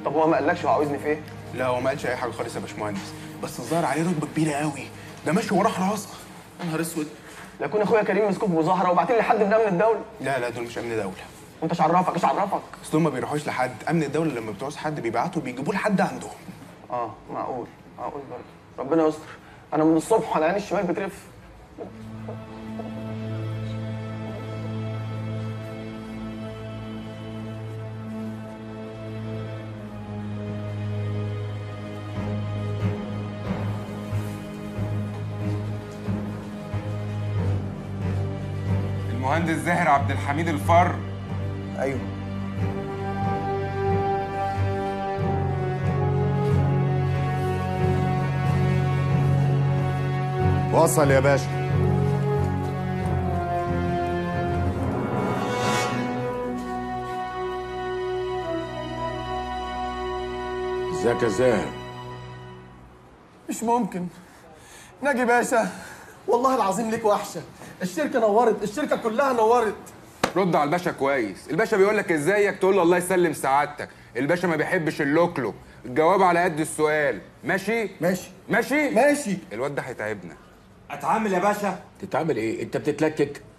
طب هو ما قالكش هو عاوزني في ايه لا هو ما قالش اي حاجه خالص يا باشمهندس بس الظاهر عليه رتبه كبيره قوي ده ماشي وراه حراسه يا نهار اسود لا يكون اخويا كريم مسكوك بمظاهره وبعتين لي حد من امن الدوله لا لا دول مش امن دوله وانت ايش عرفك ايش عرفك اصل هم ما بيروحوش لحد امن الدوله لما بتعوز حد بيبعتوا بيجيبوه لحد عندهم اه معقول معقول برضه ربنا يستر انا من الصبح على عيني الشمال بترف المهندس زاهر عبد الحميد الفر ايوه وصل يا باشا ازيك يا زاهر مش ممكن ناجي باشا والله العظيم ليك وحشه الشركه نورت الشركه كلها نورت رد على الباشا كويس الباشا بيقول لك ازيك تقول له الله يسلم سعادتك الباشا ما بيحبش اللوكلو الجواب على قد السؤال ماشي ماشي ماشي ماشي الواد ده هيتعبنا اتعامل يا باشا تتعمل ايه انت بتتلكك